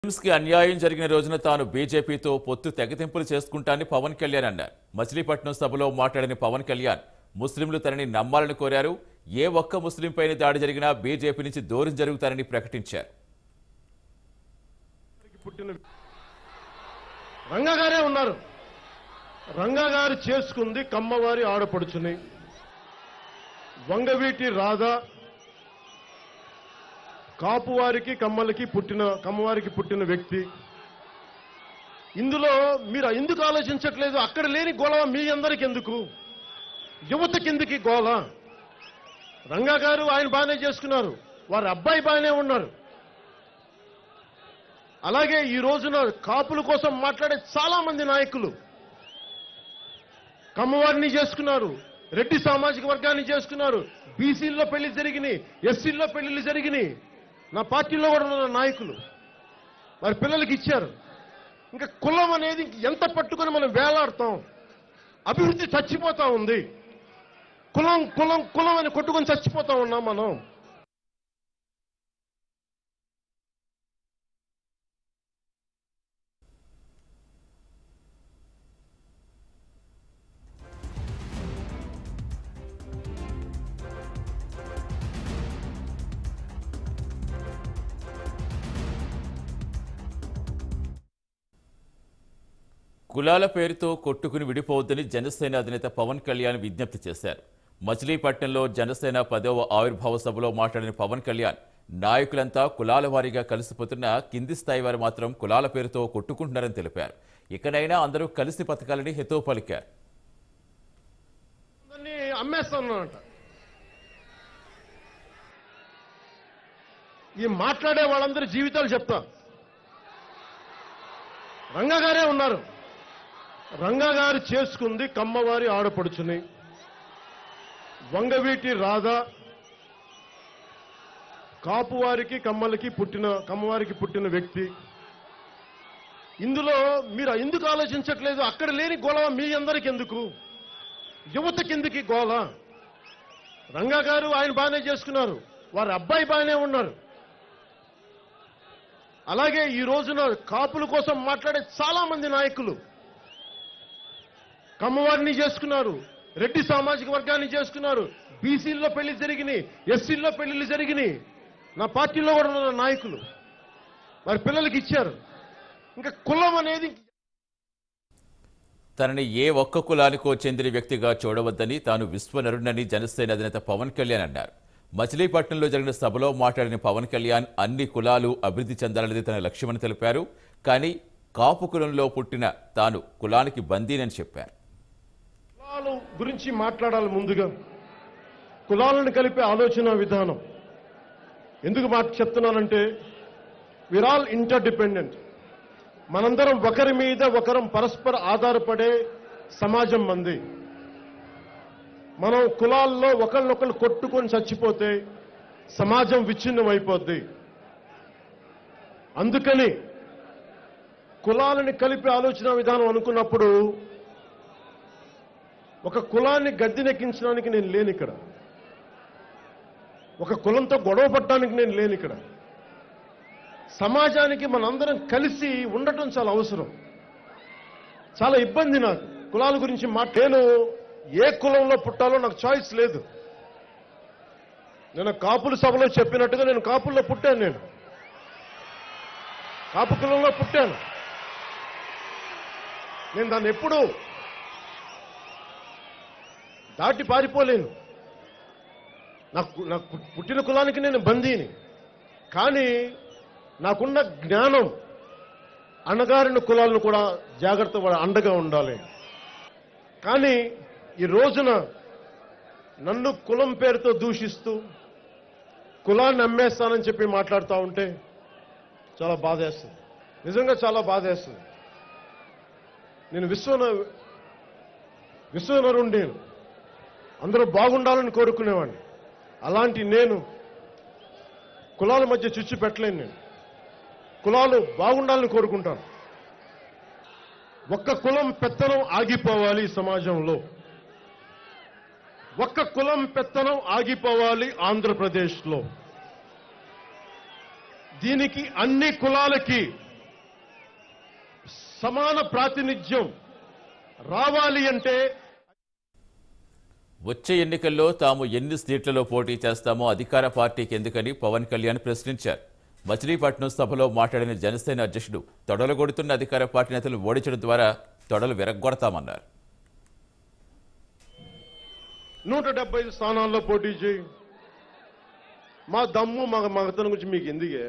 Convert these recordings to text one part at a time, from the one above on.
Muslims కి అన్యాయం జరిగిన రోజున తాను బీజేపీతో పొత్తు తెగతింపులు చేసుకుంటానని పవన్ కళ్యాణ్ అన్నారు మచిలీపట్నం సభలో మాట్లాడిన పవన్ కళ్యాణ్ ముస్లింలు తనని నమ్మాలని కోరారు ఏ ఒక్క ముస్లింపైన దాడి జరిగినా బీజేపీ నుంచి దూరం జరుగుతారని ప్రకటించారు పుట్టిన రంగా గారే ఉన్నారు రంగా గారు చేసుకుంది కమ్మవారి ఆడపడుచుని వంగవీటి రాధా కాపువారికి కమ్మలకి పుట్టిన కమ్మవారికి పుట్టిన వ్యక్తి ఇందులో మీరు ఎందుకు ఆలోచించట్లేదు అక్కడ లేని గొడవ మీ అందరికి ఎందుకు యువత కిందికి గోల రంగా గారు ఆయన బాగానే చేసుకున్నారు వారి అబ్బాయి బాగానే ఉన్నారు అలాగే ఈ రోజున కాపుల కోసం మాట్లాడే చాలా మంది నాయకులు కమ్మవారిని చేసుకున్నారు రెడ్డి సామాజిక వర్గాన్ని చేసుకున్నారు బీసీల్లో పెళ్లి జరిగినాయి ఎస్సీల్లో పెళ్లిళ్ళు జరిగినాయి నా పార్టీలో కూడా ఉన్న నాయకులు వారి పిల్లలకి ఇచ్చారు ఇంకా కులం అనేది ఇంక ఎంత పట్టుకొని మనం వేలాడతాం అభివృద్ధి చచ్చిపోతా ఉంది కులం కులం కులం అని కొట్టుకొని చచ్చిపోతా ఉన్నాం మనం కులాల పేరుతో కొట్టుకుని విడిపోవద్దని జనసేన అధినేత పవన్ కళ్యాణ్ విజ్ఞప్తి చేశారు మచిలీపట్నంలో జనసేన పదవ ఆవిర్భావ సభలో మాట్లాడిన పవన్ కళ్యాణ్ నాయకులంతా కులాల వారీగా కలిసిపోతున్న కింది స్థాయి వారు మాత్రం కులాల పేరుతో కొట్టుకుంటున్నారని తెలిపారు ఇకనైనా అందరూ కలిసి బతకాలని హితవు పలికారు అందరినీ అమ్మేస్తానంట ఈ మాట్లాడే వాళ్ళందరి జీవితాలు చెప్తా రంగా గారే ఉన్నారు రంగా గారు చేసుకుంది కమ్మవారి ఆడపడుచుని వంగవీటి రాధా కాపువారికి కమ్మలకి పుట్టిన కమ్మవారికి పుట్టిన వ్యక్తి ఇందులో మీరు ఎందుకు ఆలోచించట్లేదు అక్కడ లేని గొడవ మీ అందరికి ఎందుకు యువత కిందికి గోల రంగా గారు ఆయన బాగానే చేసుకున్నారు వారి అబ్బాయి బాగానే ఉన్నారు అలాగే ఈ రోజున కాపుల కోసం మాట్లాడే చాలా మంది నాయకులు కమ్మవారిని చేసుకున్నారు రెడ్డి సామాజిక వర్గాన్ని చేసుకున్నారు బీసీల్లో పెళ్లి జరిగినాయి ఎస్సీల్లో పెళ్లిళ్ళు జరిగినాయి నా పార్టీలో కూడా ఉన్న నాయకులు వారి పిల్లలకి ఇచ్చారు ఇంకా కులం అనేది తనని ఏ ఒక్క కులానికో చెందిన వ్యక్తిగా చూడవద్దని తాను విశ్వనరుడని జనసేన అధినేత పవన్ కళ్యాణ్ అన్నారు మచిలీపట్నంలో జరిగిన సభలో మాట్లాడిన పవన్ కళ్యాణ్ అన్ని కులాలు అభివృద్ధి చెందాలనేది తన లక్ష్యమని తెలిపారు కానీ కాపు కులంలో పుట్టిన తాను కులానికి బందీనని చెప్పారు కులాల గురించి మాట్లాడాలి ముందుగా కులాలను కలిపే ఆలోచన విధానం ఎందుకు మాట చెప్తున్నానంటే విర్ ఆల్ ఇంటర్ డిపెండెంట్ మనందరం ఒకరి మీద ఒకరం పరస్పర ఆధారపడే సమాజం మంది మనం కులాల్లో ఒకళ్ళనొకళ్ళు కొట్టుకొని చచ్చిపోతే సమాజం విచ్ఛిన్నం అయిపోద్ది అందుకని కులాలని కలిపే ఆలోచన విధానం అనుకున్నప్పుడు ఒక కులాన్ని గద్దెనెక్కించడానికి నేను లేను ఇక్కడ ఒక కులంతో గొడవ పడటానికి నేను లేను ఇక్కడ సమాజానికి మనందరం కలిసి ఉండటం చాలా అవసరం చాలా ఇబ్బంది నాకు కులాల గురించి మాట నేను ఏ కులంలో పుట్టాలో నాకు చాయిస్ లేదు నేను కాపుల సభలో చెప్పినట్టుగా నేను కాపుల్లో పుట్టాను నేను కాపు కులంలో పుట్టాను నేను దాన్ని ఎప్పుడూ దాటి పారిపోలేను నాకు నాకు పుట్టిన కులానికి నేను బందీని కానీ నాకున్న జ్ఞానం అణగారిన కులాలను కూడా జాగ్రత్త పడ- అండగా ఉండాలి కానీ ఈ రోజున నన్ను కులం పేరుతో దూషిస్తూ కులాన్ని అమ్మేస్తానని చెప్పి మాట్లాడుతూ ఉంటే చాలా బాధేస్తుంది నిజంగా చాలా బాధేస్తుంది నేను విశ్వన విశ్వనరుణ్ నేను అందరూ బాగుండాలని కోరుకునేవాడిని అలాంటి నేను కులాల మధ్య చిచ్చు పెట్టలేను నేను కులాలు బాగుండాలని కోరుకుంటాను ఒక్క కులం పెత్తనం ఆగిపోవాలి ఈ సమాజంలో ఒక్క కులం పెత్తనం ఆగిపోవాలి ఆంధ్రప్రదేశ్లో దీనికి అన్ని కులాలకి సమాన ప్రాతినిధ్యం రావాలి అంటే వచ్చే ఎన్నికల్లో తాము ఎన్ని సీట్లలో పోటీ చేస్తామో అధికార పార్టీకి ఎందుకని పవన్ కళ్యాణ్ ప్రశ్నించారు మచిలీపట్నం సభలో మాట్లాడిన జనసేన అధ్యక్షుడు తొడలు కొడుతున్న అధికార పార్టీ నేతలు ఓడించడం ద్వారా తొడలు విరగ్గొడతామన్నారు నూట డెబ్బై ఐదు స్థానాల్లో పోటీ చేయి మా దమ్ము మా మగతనం గురించి మీకు ఎందుకే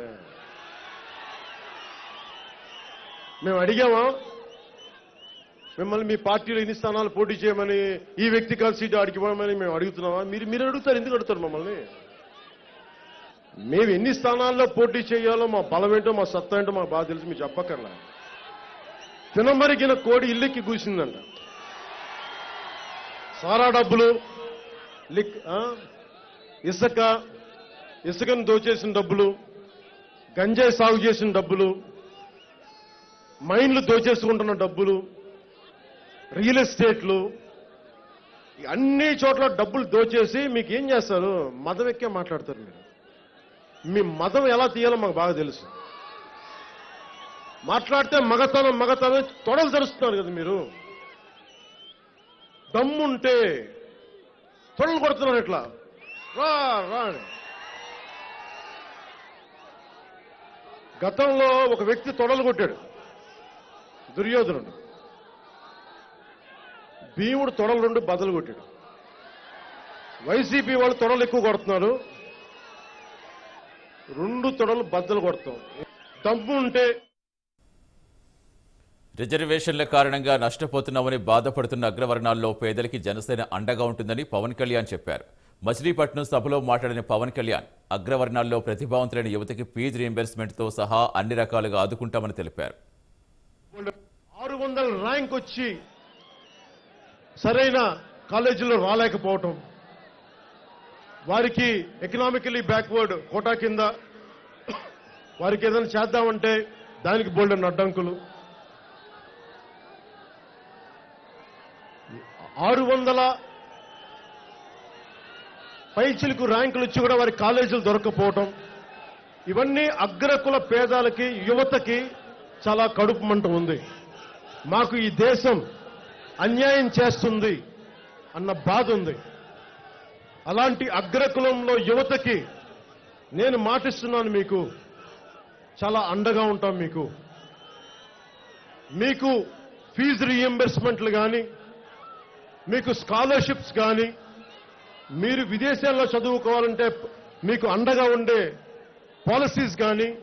మేము అడిగామా మిమ్మల్ని మీ పార్టీలో ఎన్ని స్థానాలు పోటీ చేయమని ఈ వ్యక్తి కాదు సీటు ఆడికి పోవమని మేము అడుగుతున్నామా మీరు మీరు అడుగుతారు ఎందుకు అడుగుతారు మమ్మల్ని మేము ఎన్ని స్థానాల్లో పోటీ చేయాలో మా బలం ఏంటో మా సత్తా ఏంటో మాకు బాగా తెలుసు మీరు చెప్పక్కర్లా తినమరిగిన కోడి ఇల్లెక్కి కూసిందంట సారా డబ్బులు లిక్ ఆ? ఇసుక ఇసుకను దోచేసిన డబ్బులు గంజాయి సాగు చేసిన డబ్బులు మైన్లు దోచేసుకుంటున్న డబ్బులు రియల్ ఎస్టేట్లు ఈ అన్ని చోట్ల డబ్బులు దోచేసి మీకు ఏం చేస్తారు మదం ఎక్కే మాట్లాడతారు మీరు మీ మదం ఎలా తీయాలో మాకు బాగా తెలుసు మాట్లాడితే మగతనం మగతనం తొడలు తెరుస్తున్నారు కదా మీరు దమ్ముంటే తొడలు కొడుతున్నారు ఇట్లా రా రా అని. గతంలో ఒక వ్యక్తి తొడలు కొట్టాడు దుర్యోధనుడు భీముడు తొడలు రెండు బదలు కొట్టాడు వైసీపీ వాళ్ళు తొడలు ఎక్కువ కొడుతున్నారు రెండు తొడలు బద్దలు కొడతాం దమ్ము ఉంటే రిజర్వేషన్ల కారణంగా నష్టపోతున్నామని బాధపడుతున్న అగ్రవర్ణాల్లో పేదలకి జనసేన అండగా ఉంటుందని పవన్ కళ్యాణ్ చెప్పారు మచిలీపట్నం సభలో మాట్లాడిన పవన్ కళ్యాణ్ అగ్రవర్ణాల్లో ప్రతిభావంతులైన యువతకి ఫీజు రీయింబర్స్మెంట్తో సహా అన్ని రకాలుగా ఆదుకుంటామని తెలిపారు ఆరు వందల ర్యాంక్ వచ్చి సరైన కాలేజీలో రాలేకపోవటం వారికి ఎకనామికలీ బ్యాక్వర్డ్ కోటా కింద వారికి ఏదైనా చేద్దామంటే దానికి బోల్డెన్ అడ్డంకులు ఆరు వందల పైచిలకు ర్యాంకులు ఇచ్చి కూడా వారి కాలేజీలు దొరకపోవటం ఇవన్నీ అగ్రకుల పేదాలకి యువతకి చాలా కడుపు మంట ఉంది మాకు ఈ దేశం అన్యాయం చేస్తుంది అన్న బాధ ఉంది అలాంటి అగ్రకులంలో యువతకి నేను మాటిస్తున్నాను మీకు చాలా అండగా ఉంటాం మీకు మీకు ఫీజు రీఎంబర్స్మెంట్లు కానీ మీకు స్కాలర్షిప్స్ కానీ మీరు విదేశాల్లో చదువుకోవాలంటే మీకు అండగా ఉండే పాలసీస్ కానీ